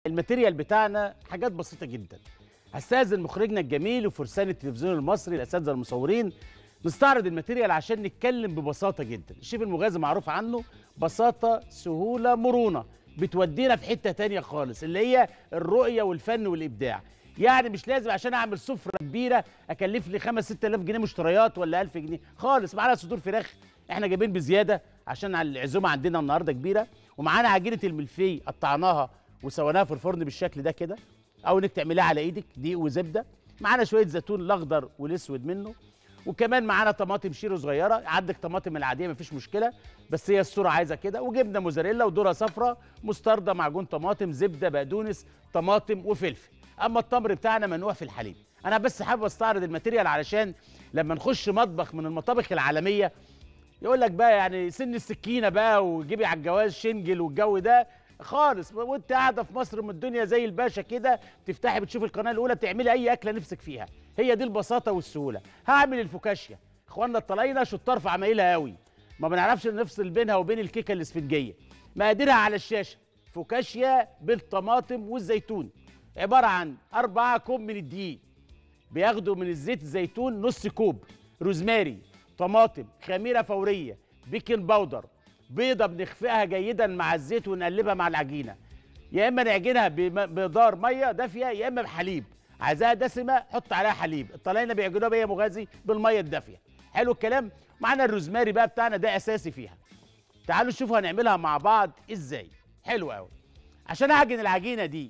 الماتيريال بتاعنا حاجات بسيطه جدا هستاذن مخرجنا الجميل وفرسان التلفزيون المصري الاساتذه المصورين نستعرض الماتيريال عشان نتكلم ببساطه جدا الشيف المغازي معروف عنه بساطه سهوله مرونه بتودينا في حته تانية خالص اللي هي الرؤيه والفن والابداع يعني مش لازم عشان اعمل سفره كبيره اكلف لي 5 6000 جنيه مشتريات ولا 1000 جنيه خالص معانا صدور فراخ احنا جايبين بزياده عشان العزومه عندنا النهارده كبيره ومعانا عجينه الملفي قطعناها وسويناها في الفرن بالشكل ده كده او انك تعمليها على ايدك دقيق وزبده معانا شويه زيتون الاخضر والاسود منه وكمان معانا طماطم شيرو صغيره عندك طماطم العاديه مفيش مشكله بس هي الصوره عايزه كده وجبنه موزاريلا وذره صفراء مستردة معجون طماطم زبده بقدونس طماطم وفلفل اما التمر بتاعنا منوع في الحليب انا بس حابب استعرض الماتيريال علشان لما نخش مطبخ من المطابخ العالميه يقول لك بقى يعني سن السكينه بقى وجيبي على الجواز شنجل والجو ده خالص وانت قاعده في مصر من الدنيا زي الباشا كده تفتحي بتشوفي القناه الاولى بتعملي اي اكله نفسك فيها هي دي البساطه والسهوله هعمل الفوكاشيا اخواننا الطلاينه شطار في عمايلها قوي ما بنعرفش نفصل بينها وبين الكيكه الاسفنجيه مقاديرها على الشاشه فوكاشيا بالطماطم والزيتون عباره عن أربعة كوب من الدقيق بياخدوا من الزيت الزيتون نص كوب روزماري طماطم خميره فوريه بيكنج باودر بيضه بنخفقها جيدا مع الزيت ونقلبها مع العجينه يا اما نعجنها بمقدار ميه دافيه يا اما بحليب عايزاها دسمه حط عليها حليب الطلاينه بيعجنوها بيا مغازي بالميه الدافيه حلو الكلام معانا الروزماري بقى بتاعنا ده اساسي فيها تعالوا شوفوا هنعملها مع بعض ازاي حلو قوي عشان اعجن العجينه دي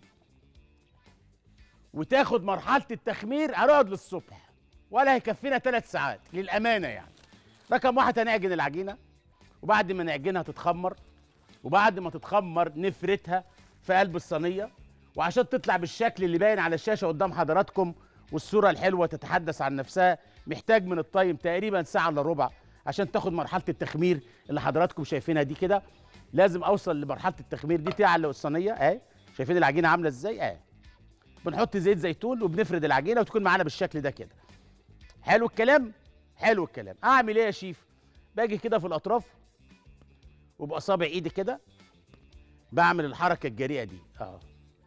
وتاخد مرحله التخمير هنقعد للصبح ولا هيكفينا ثلاث ساعات للامانه يعني رقم واحد هنعجن العجينه وبعد ما نعجنها تتخمر وبعد ما تتخمر نفردها في قلب الصينيه وعشان تطلع بالشكل اللي باين على الشاشه قدام حضراتكم والصوره الحلوه تتحدث عن نفسها محتاج من التايم تقريبا ساعه الا ربع عشان تاخد مرحله التخمير اللي حضراتكم شايفينها دي كده لازم اوصل لمرحله التخمير دي تعلق الصينيه اهي شايفين العجينه عامله ازاي اهي بنحط زيت زيتون وبنفرد العجينه وتكون معانا بالشكل ده كده حلو الكلام حلو الكلام اعمل ايه يا شيف باجي كده في الاطراف وباصابع ايدي كده بعمل الحركه الجريئه دي اه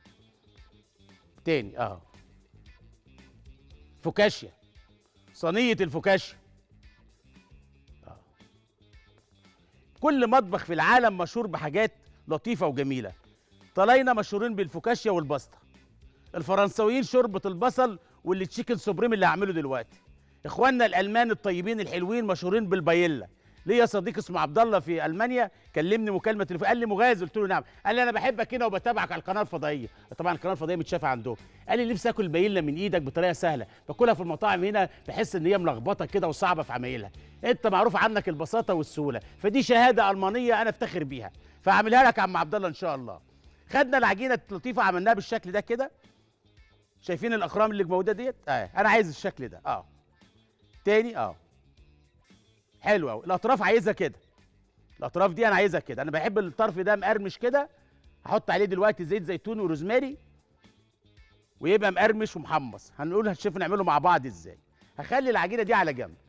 تاني اه فوكاشيا صينيه الفوكاشيا آه. كل مطبخ في العالم مشهور بحاجات لطيفه وجميله طلاينا مشهورين بالفوكاشيا والباستا الفرنساويين شوربه البصل واللي تشيكن سوبريم اللي هعمله دلوقتي اخواننا الالمان الطيبين الحلوين مشهورين بالبايلا ليا صديق اسمه عبد الله في المانيا كلمني مكالمه تليفون قال لي مغازي قلت له نعم قال لي انا بحبك هنا وبتابعك على القناه الفضائيه طبعا القناه الفضائيه متشافه عندهم قال لي نفسي اكل بايلا من ايدك بطريقه سهله باكلها في المطاعم هنا بحس ان هي ملخبطه كده وصعبه في عمايلها انت معروف عنك البساطه والسهوله فدي شهاده المانيه انا افتخر بيها فهعملها لك يا عم عبد الله ان شاء الله خدنا العجينه اللطيفه عملناها بالشكل ده كده شايفين الاخرام اللي موجوده ديت اه انا عايز الشكل ده اه تاني اه حلو قوي الاطراف عايزها كده الاطراف دي انا عايزها كده انا بحب الطرف ده مقرمش كده هحط عليه دلوقتي زيت زيتون وروزماري ويبقى مقرمش ومحمص هنقول هنشوف نعمله مع بعض ازاي هخلي العجينه دي على جنب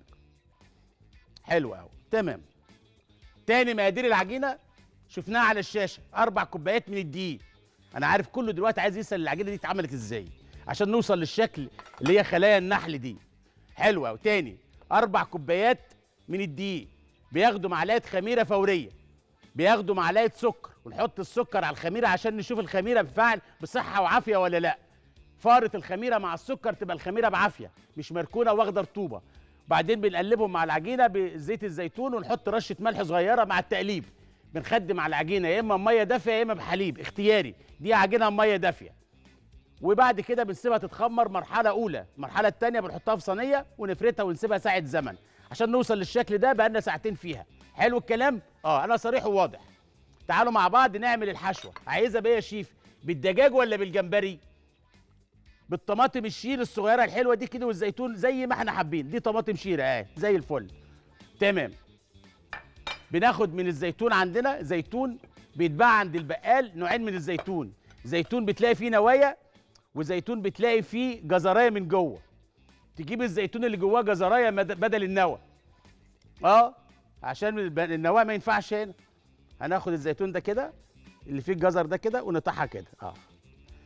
حلو قوي تمام تاني مقادير العجينه شفناها على الشاشه اربع كوبايات من الدقيق انا عارف كله دلوقتي عايز يسال العجينه دي اتعملت ازاي عشان نوصل للشكل اللي هي خلايا النحل دي حلو قوي تاني اربع كوبايات من الدقيق بياخدوا معلقه خميره فوريه بياخدوا معلقه سكر ونحط السكر على الخميره عشان نشوف الخميره بفعل بصحه وعافيه ولا لا فارة الخميره مع السكر تبقى الخميره بعافيه مش مركونه واخده رطوبه بعدين بنقلبهم مع العجينه بزيت الزيتون ونحط رشه ملح صغيره مع التقليب بنخدم على العجينه يا اما ميه دافيه يا اما بحليب اختياري دي عجينه ميه دافيه وبعد كده بنسيبها تتخمر مرحله اولى المرحله الثانيه بنحطها في صينيه ونفردها ونسيبها ساعه زمن عشان نوصل للشكل ده بقالنا ساعتين فيها حلو الكلام اه انا صريح وواضح تعالوا مع بعض نعمل الحشوه عايزها بايه يا شيف بالدجاج ولا بالجمبري بالطماطم الشير الصغيره الحلوه دي كده والزيتون زي ما احنا حابين دي طماطم شيره اه زي الفل تمام بناخد من الزيتون عندنا زيتون بيتباع عند البقال نوعين من الزيتون زيتون بتلاقي فيه نوايا وزيتون بتلاقي فيه جزرايه من جوه تجيب الزيتون اللي جواه جزرايه بدل النوى اه عشان النواه ما ينفعش هنا هناخد الزيتون ده كده اللي فيه الجزر ده كده ونقطعها كده اه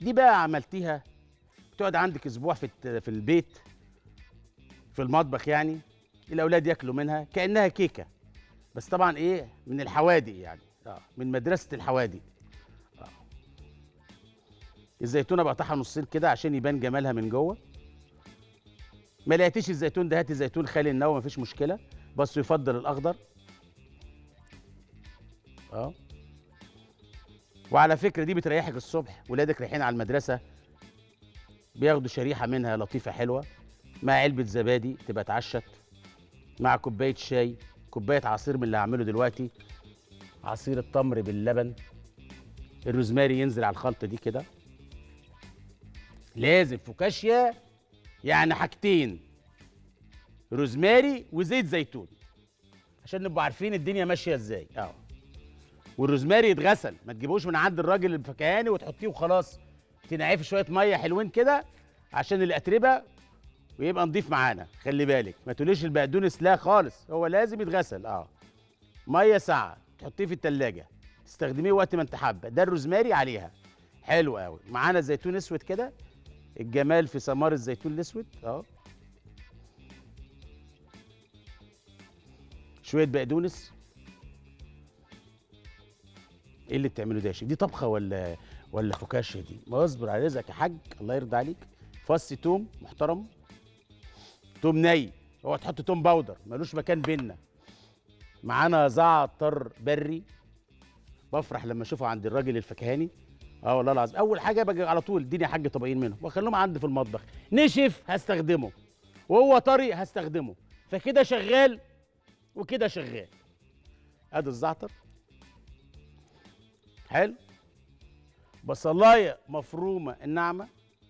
دي بقى عملتيها تقعد عندك اسبوع في الت- في البيت في المطبخ يعني الاولاد ياكلوا منها كانها كيكه بس طبعا ايه من الحوادق يعني اه من مدرسه الحوادق اه الزيتونه بقطعها نصين كده عشان يبان جمالها من جوه ما لقيتيش الزيتون ده هاتي زيتون خالي النوى مفيش مشكله بس يفضل الاخضر اه وعلى فكره دي بتريحك الصبح ولادك رايحين على المدرسه بياخدوا شريحه منها لطيفه حلوه مع علبه زبادي تبقى اتعشت مع كوبايه شاي كوبايه عصير من اللي هعمله دلوقتي عصير التمر باللبن الروزماري ينزل على الخلطه دي كده لازم فوكاشيا يعني حاجتين روزماري وزيت زيتون عشان نبقى عارفين الدنيا ماشيه ازاي اه والروزماري يتغسل ما تجيبوش من عند الراجل الفكهاني وتحطيه وخلاص تنقعيه في شويه ميه حلوين كده عشان الاتربه ويبقى نضيف معانا خلي بالك ما تقوليش البقدونس لا خالص هو لازم يتغسل اه ميه ساعه تحطيه في التلاجة تستخدميه وقت ما انت حابه ده الروزماري عليها حلو قوي معانا زيتون اسود كده الجمال في ثمار الزيتون الاسود اه شويه بقدونس ايه اللي بتعمله ده يا شيخ دي طبخه ولا ولا فكاشه دي ما اصبر على رزقك يا حاج الله يرضى عليك فص توم محترم توم ني اوعى تحط توم باودر ملوش مكان بينا معانا زعتر بري بفرح لما اشوفه عند الراجل الفكهاني اه والله العظيم اول حاجه باجي على طول اديني يا حاج طبقين منهم واخليهم عندي في المطبخ نشف هستخدمه وهو طري هستخدمه فكده شغال وكده شغال ادي الزعتر حلو بصلايه مفرومه الناعمه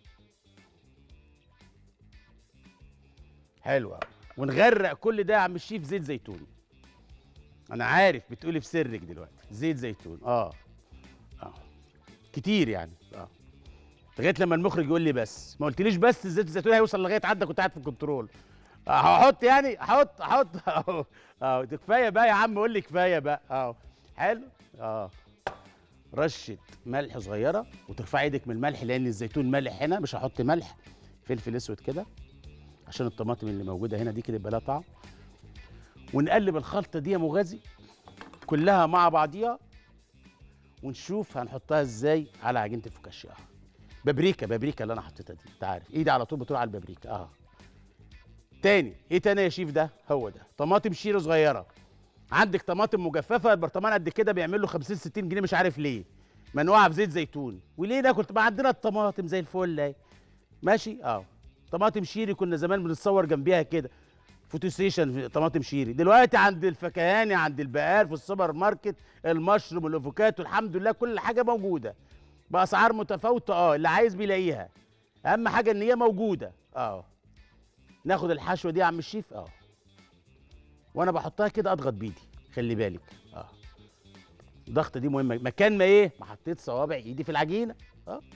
حلو قوي ونغرق كل ده يا عم الشيف زيت زيتون انا عارف بتقولي في سرك دلوقتي زيت زيتون اه اه كتير يعني اه لغايه لما المخرج يقول لي بس ما قلتليش بس زيت الزيتون هيوصل لغايه عندك كنت قاعد في الكنترول آه، هحط يعني احط احط اهو اه ده كفايه بقى يا عم قول لي كفايه بقى اه حلو اه رشه ملح صغيره وترفعي ايدك من الملح لان الزيتون مالح هنا مش هحط ملح فلفل اسود كده عشان الطماطم اللي موجوده هنا دي كده يبقى لها طعم ونقلب الخلطه دي يا مغازي كلها مع بعضيها ونشوف هنحطها ازاي على عجينه الفوكاشيا اه بابريكا بابريكا اللي انا حطيتها دي انت عارف ايدي على طول بتروح على البابريكا اه تاني ايه تاني يا شيف ده هو ده طماطم شيرة صغيره عندك طماطم مجففه البرطمان قد كده بيعمل له 50 60 جنيه مش عارف ليه منوعه في زيت زيتون وليه ناكل ما عندنا الطماطم زي الفل اهي ماشي اه طماطم شيري كنا زمان بنتصور جنبيها كده فوتو ستيشن في طماطم شيري دلوقتي عند الفكهاني عند البقال في السوبر ماركت المشروم الافوكاتو الحمد لله كل حاجه موجوده باسعار متفاوته اه اللي عايز بيلاقيها اهم حاجه ان هي موجوده اه ناخد الحشوه دي يا عم الشيف اه وانا بحطها كده اضغط بايدي خلي بالك اه الضغطه دي مهمه مكان ما ايه ما حطيت صوابع ايدي في العجينه اه آه.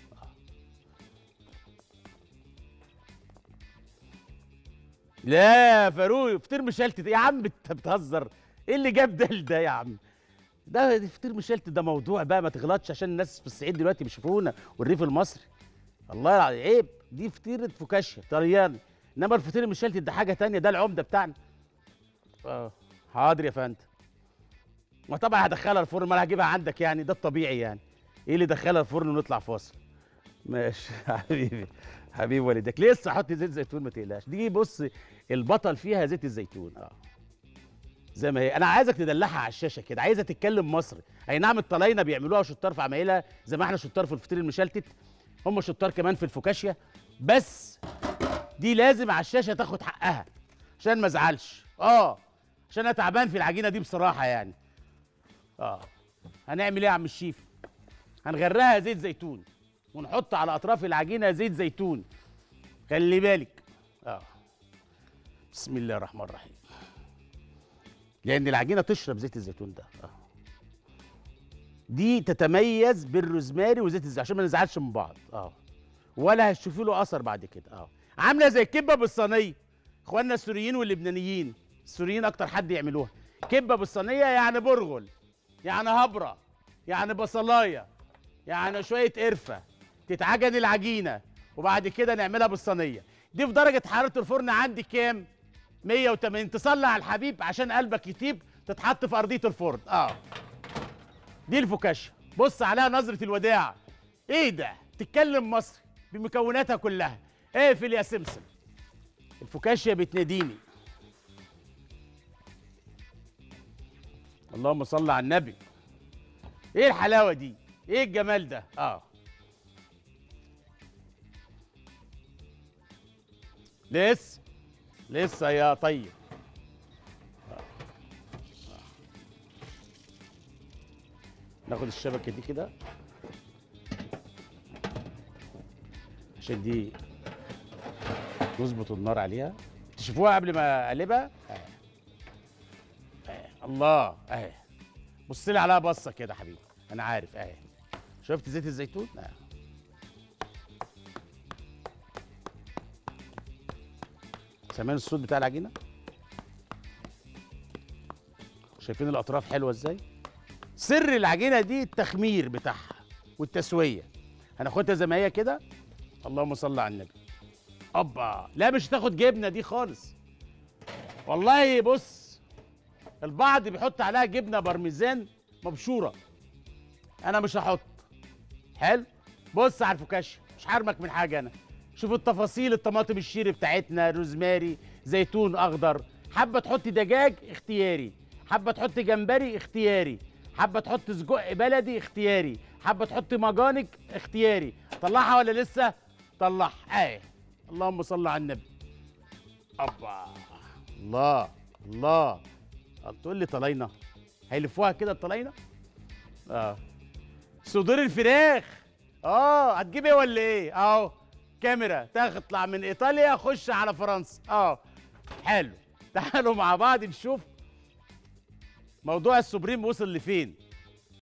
لا يا فاروق فطير مشلتت يا عم انت بتهزر ايه اللي جاب ده لده يا عم ده دي فطير مشلتت ده موضوع بقى ما تغلطش عشان الناس في الصعيد دلوقتي بيشوفونا والريف المصري الله العظيم عيب دي فطيره فوكاشيا طريان انما الفطير المشلتت ده حاجه تانية ده العمده بتاعنا اه حاضر يا فندم ما طبعا هدخلها الفرن ما انا هجيبها عندك يعني ده الطبيعي يعني ايه اللي دخلها الفرن ونطلع فاصل ماشي حبيبي حبيبي والدك لسه حط زيت زيتون ما تقلقش دي بص البطل فيها زيت الزيتون اه زي ما هي انا عايزك تدلعها على الشاشه كده عايزه تتكلم مصري اي نعم الطلاينه بيعملوها شطار في عمايلها زي ما احنا شطار في الفطير المشلتت هم شطار كمان في الفوكاشيا بس دي لازم على الشاشه تاخد حقها عشان ما ازعلش اه عشان انا تعبان في العجينه دي بصراحه يعني اه هنعمل ايه يا عم الشيف هنغرقها زيت زيتون ونحط على اطراف العجينه زيت زيتون خلي بالك اه بسم الله الرحمن الرحيم لان العجينه تشرب زيت الزيتون ده اه دي تتميز بالروزماري وزيت الزيتون عشان ما نزعلش من بعض اه ولا هتشوفي له اثر بعد كده اه عامله زي الكبه بالصينيه اخواننا السوريين واللبنانيين السوريين اكتر حد يعملوها كبه بالصينيه يعني برغل يعني هبره يعني بصلايه يعني شويه قرفه تتعجن العجينه وبعد كده نعملها بالصينيه دي في درجه حراره الفرن عندي كام 180 تصلي على الحبيب عشان قلبك يطيب تتحط في ارضيه الفرن اه دي الفوكاشيا بص عليها نظره الوداع ايه ده تتكلم مصري بمكوناتها كلها اقفل يا سمسم الفوكاشيا بتناديني اللهم صل على النبي ايه الحلاوه دي ايه الجمال ده اه لسه لسه يا طيب آه. آه. ناخد الشبكه دي كده عشان دي نظبط النار عليها تشوفوها قبل ما اقلبها آه. آه. الله اهي بص لي عليها بصه كده يا حبيبي انا عارف اهي شفت زيت الزيتون آه. سامعين الصوت بتاع العجينه شايفين الاطراف حلوه ازاي سر العجينه دي التخمير بتاعها والتسويه هناخدها زي ما هي كده اللهم صل على النبي ابا لا مش هتاخد جبنه دي خالص والله بص البعض بيحط عليها جبنه بارميزان مبشوره انا مش هحط حلو بص على الفوكاشيا مش حارمك من حاجه انا شوف التفاصيل الطماطم الشيري بتاعتنا روزماري زيتون اخضر حابه تحط دجاج اختياري حابه تحط جمبري اختياري حابه تحط سجق بلدي اختياري حابه تحط مجانك اختياري طلعها ولا لسه طلعها اهي اللهم صل على النبي ابا الله الله تقول لي طلاينه هيلفوها كده الطلاينه اه صدور الفراخ اه هتجيب ايه ولا ايه اهو كاميرا تطلع من ايطاليا خش على فرنسا اه حلو تعالوا مع بعض نشوف موضوع السوبريم وصل لفين